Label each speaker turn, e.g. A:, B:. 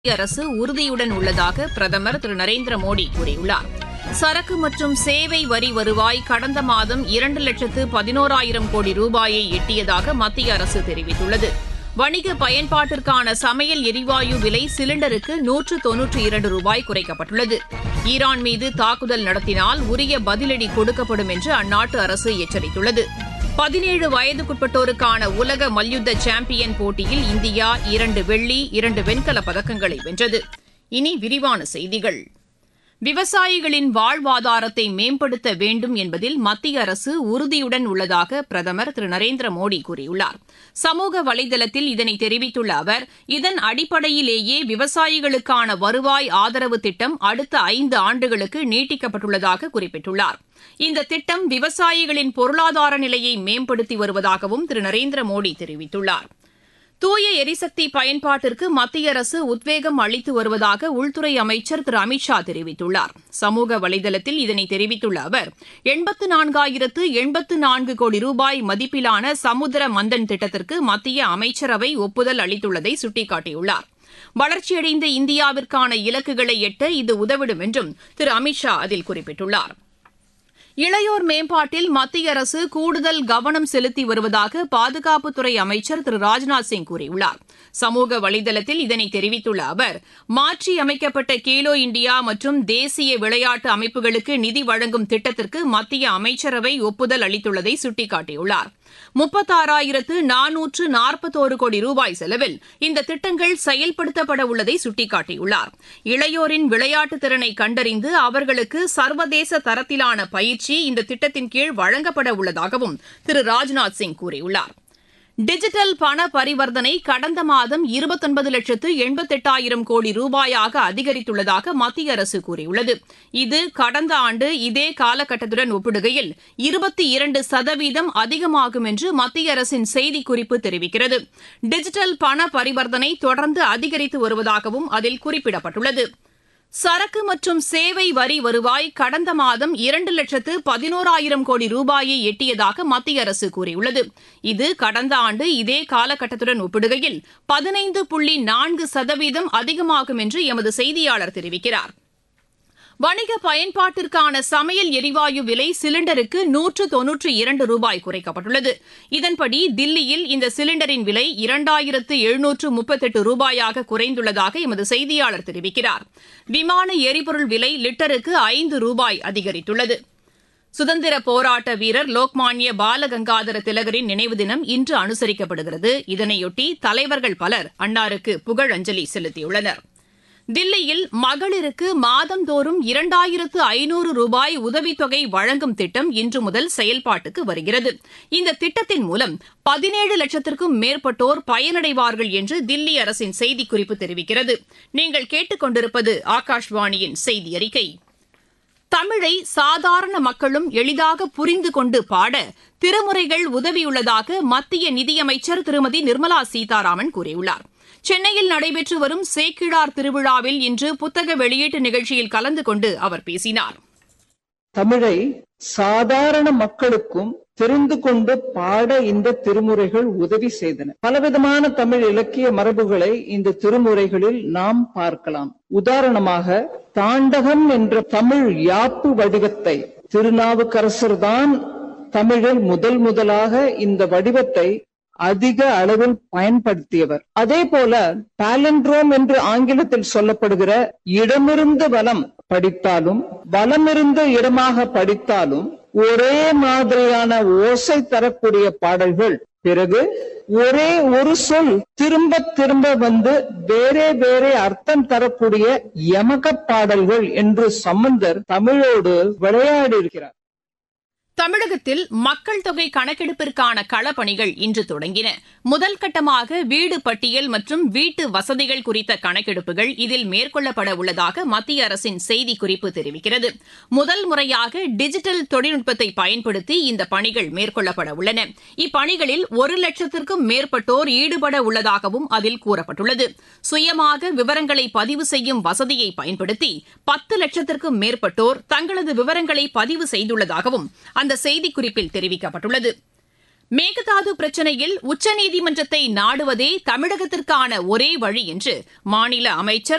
A: மத்திய அரசு உறுதியுடன் உள்ளதாக பிரதமர் திரு நரேந்திர மோடி கூறியுள்ளார் சரக்கு மற்றும் சேவை வரி வருவாய் கடந்த மாதம் இரண்டு லட்சத்து பதினோராயிரம் கோடி ரூபாயை எட்டியதாக மத்திய அரசு தெரிவித்துள்ளது வணிக பயன்பாட்டிற்கான சமையல் எரிவாயு விலை சிலிண்டருக்கு நூற்று தொன்னூற்றி இரண்டு ரூபாய் குறைக்கப்பட்டுள்ளது ஈரான் மீது தாக்குதல் நடத்தினால் உரிய பதிலடி கொடுக்கப்படும் என்று அந்நாட்டு அரசு எச்சரித்துள்ளது பதினேழு வயதுக்குட்பட்டோருக்கான உலக மல்யுத்த சாம்பியன் போட்டியில் இந்தியா இரண்டு வெள்ளி இரண்டு வெண்கலப் பதக்கங்களை வென்றது இனி விரிவான செய்திகள் விவசாயிகளின் வாழ்வாதாரத்தை மேம்படுத்த வேண்டும் என்பதில் மத்திய அரசு உறுதியுடன் உள்ளதாக பிரதமர் திரு நரேந்திர மோடி கூறியுள்ளார் சமூக வலைதளத்தில் இதனை தெரிவித்துள்ள அவர் இதன் அடிப்படையிலேயே விவசாயிகளுக்கான வருவாய் ஆதரவு திட்டம் அடுத்த ஐந்து ஆண்டுகளுக்கு நீட்டிக்கப்பட்டுள்ளதாக குறிப்பிட்டுள்ளார் இந்த திட்டம் விவசாயிகளின் பொருளாதார நிலையை மேம்படுத்தி வருவதாகவும் திரு நரேந்திர மோடி தெரிவித்துள்ளார் தூய எரிசக்தி பயன்பாட்டிற்கு மத்திய அரசு உத்வேகம் அளித்து வருவதாக உள்துறை அமைச்சர் திரு அமித் ஷா தெரிவித்துள்ளார் சமூக வலைதளத்தில் இதனை தெரிவித்துள்ள அவர் எண்பத்து நான்காயிரத்து எண்பத்து நான்கு கோடி ரூபாய் மதிப்பிலான சமுத்திர மந்தன் திட்டத்திற்கு மத்திய அமைச்சரவை ஒப்புதல் அளித்துள்ளதை சுட்டிக்காட்டியுள்ளார் வளர்ச்சியடைந்த இந்தியாவிற்கான இலக்குகளை எட்ட இது உதவிடும் என்றும் திரு அமித் ஷா அதில் குறிப்பிட்டுள்ளார் இளையோர் மேம்பாட்டில் மத்திய அரசு கூடுதல் கவனம் செலுத்தி வருவதாக பாதுகாப்புத்துறை அமைச்சர் திரு ராஜ்நாத் சிங் கூறியுள்ளார் சமூக வலைதளத்தில் இதனை தெரிவித்துள்ள அவர் மாற்றி அமைக்கப்பட்ட கேலோ இந்தியா மற்றும் தேசிய விளையாட்டு அமைப்புகளுக்கு நிதி வழங்கும் திட்டத்திற்கு மத்திய அமைச்சரவை ஒப்புதல் அளித்துள்ளதை சுட்டிக்காட்டியுள்ளார் முப்பத்தாறாயிரத்து நானூற்று நாற்பத்தோரு கோடி ரூபாய் செலவில் இந்த திட்டங்கள் செயல்படுத்தப்பட உள்ளதை சுட்டிக்காட்டியுள்ளார் இளையோரின் விளையாட்டு திறனை கண்டறிந்து அவர்களுக்கு சர்வதேச தரத்திலான பயிற்சி இந்த திட்டத்தின் கீழ் வழங்கப்பட உள்ளதாகவும் திரு ராஜ்நாத் சிங் கூறியுள்ளார் டிஜிட்டல் பண பரிவர்த்தனை கடந்த மாதம் இருபத்தொன்பது லட்சத்து எண்பத்தெட்டாயிரம் கோடி ரூபாயாக அதிகரித்துள்ளதாக மத்திய அரசு கூறியுள்ளது இது கடந்த ஆண்டு இதே காலகட்டத்துடன் ஒப்பிடுகையில் இருபத்தி இரண்டு சதவீதம் அதிகமாகும் என்று மத்திய அரசின் செய்திக்குறிப்பு தெரிவிக்கிறது டிஜிட்டல் பண பரிவர்த்தனை தொடர்ந்து அதிகரித்து வருவதாகவும் அதில் குறிப்பிடப்பட்டுள்ளது சரக்கு மற்றும் சேவை வரி வருவாய் கடந்த மாதம் இரண்டு லட்சத்து பதினோராயிரம் கோடி ரூபாயை எட்டியதாக மத்திய அரசு கூறியுள்ளது இது கடந்த ஆண்டு இதே காலகட்டத்துடன் ஒப்பிடுகையில் பதினைந்து புள்ளி நான்கு சதவீதம் அதிகமாகும் என்று எமது செய்தியாளர் தெரிவிக்கிறார் வணிக பயன்பாட்டிற்கான சமையல் எரிவாயு விலை சிலிண்டருக்கு நூற்று தொன்னூற்றி இரண்டு ரூபாய் குறைக்கப்பட்டுள்ளது இதன்படி தில்லியில் இந்த சிலிண்டரின் விலை இரண்டாயிரத்து எழுநூற்று முப்பத்தெட்டு ரூபாயாக குறைந்துள்ளதாக எமது செய்தியாளர் தெரிவிக்கிறார் விமான எரிபொருள் விலை லிட்டருக்கு ஐந்து ரூபாய் அதிகரித்துள்ளது சுதந்திர போராட்ட வீரர் லோக்மான்ய பாலகங்காதர திலகரின் நினைவு தினம் இன்று அனுசரிக்கப்படுகிறது இதனையொட்டி தலைவர்கள் பலர் அன்னாருக்கு புகழஞ்சலி செலுத்தியுள்ளனர் தில்லியில் மகளிருக்கு மாதந்தோறும் இரண்டாயிரத்து ஐநூறு ரூபாய் உதவித்தொகை வழங்கும் திட்டம் இன்று முதல் செயல்பாட்டுக்கு வருகிறது இந்த திட்டத்தின் மூலம் பதினேழு லட்சத்திற்கும் மேற்பட்டோர் பயனடைவார்கள் என்று தில்லி அரசின் செய்திக்குறிப்பு தெரிவிக்கிறது நீங்கள் கேட்டுக்கொண்டிருப்பது ஆகாஷ்வாணியின் செய்தி அறிக்கை தமிழை சாதாரண மக்களும் எளிதாக புரிந்து கொண்டு பாட திருமுறைகள் உதவியுள்ளதாக மத்திய நிதியமைச்சர் திருமதி நிர்மலா சீதாராமன் கூறியுள்ளார் சென்னையில் நடைபெற்று வரும் சேக்கிழார் திருவிழாவில் இன்று புத்தக வெளியீட்டு நிகழ்ச்சியில் கலந்து கொண்டு அவர் பேசினார்
B: தமிழை சாதாரண மக்களுக்கும் தெரிந்து கொண்டு பாட இந்த திருமுறைகள் உதவி செய்தன பலவிதமான தமிழ் இலக்கிய மரபுகளை இந்த திருமுறைகளில் நாம் பார்க்கலாம் உதாரணமாக தாண்டகம் என்ற தமிழ் யாப்பு வடிவத்தை திருநாவுக்கரசர் தான் தமிழில் முதல் முதலாக இந்த வடிவத்தை அதிக அளவில் பயன்படுத்தியவர் அதே போல பாலண்ட்ரோம் என்று ஆங்கிலத்தில் சொல்லப்படுகிற இடமிருந்து வலம் படித்தாலும் வலமிருந்து இடமாக படித்தாலும் ஒரே மாதிரியான ஓசை தரக்கூடிய பாடல்கள் பிறகு ஒரே ஒரு சொல் திரும்ப திரும்ப வந்து வேறே வேறே அர்த்தம் தரக்கூடிய யமக பாடல்கள் என்று சம்பந்தர் தமிழோடு விளையாடி இருக்கிறார்
A: தமிழகத்தில் மக்கள் தொகை கணக்கெடுப்பிற்கான களப்பணிகள் இன்று தொடங்கின முதல் கட்டமாக வீடு பட்டியல் மற்றும் வீட்டு வசதிகள் குறித்த கணக்கெடுப்புகள் இதில் மேற்கொள்ளப்பட உள்ளதாக மத்திய அரசின் செய்திக்குறிப்பு தெரிவிக்கிறது முதல் முறையாக டிஜிட்டல் தொழில்நுட்பத்தை பயன்படுத்தி இந்த பணிகள் மேற்கொள்ளப்பட உள்ளன இப்பணிகளில் ஒரு லட்சத்திற்கும் மேற்பட்டோர் ஈடுபட உள்ளதாகவும் அதில் கூறப்பட்டுள்ளது சுயமாக விவரங்களை பதிவு செய்யும் வசதியை பயன்படுத்தி பத்து லட்சத்திற்கும் மேற்பட்டோர் தங்களது விவரங்களை பதிவு செய்துள்ளதாகவும் அந்த செய்திக்குறிப்பில் தெரிவிக்கப்பட்டுள்ளது மேகதாது பிரச்சினையில் உச்சநீதிமன்றத்தை நாடுவதே தமிழகத்திற்கான ஒரே வழி என்று மாநில அமைச்சர்